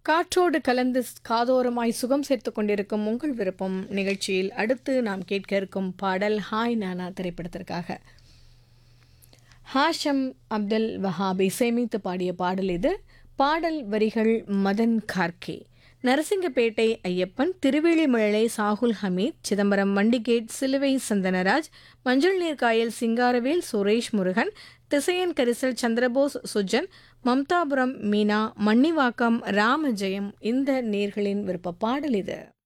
காற்றோடு கலந்து காதோரமாய் சுகம் சேர்த்து கொண்டிருக்கும் உங்கள் விருப்பம் நிகழ்ச்சியில் அடுத்து நாம் கேட்க இருக்கும் பாடல் ஹாய் நானா திரைப்படத்திற்காக ஹாஷம் அப்துல் வஹாப் இசையமைத்து பாடிய பாடல் இது பாடல் வரிகள் மதன் கார்கே நரசிங்கப்பேட்டை ஐயப்பன் திருவேளிமழலை சாகுல் ஹமீத் சிதம்பரம் வண்டிகேட் சிலுவை சந்தனராஜ் மஞ்சள் நீர்காயல் சிங்காரவேல் சுரேஷ் முருகன் திசையன் கரிசல் சந்திரபோஸ் சுஜன் மம்தாபுரம் மீனா மன்னிவாக்கம் ராமஜெயம் இந்த நேர்களின் விருப்ப பாடல் இது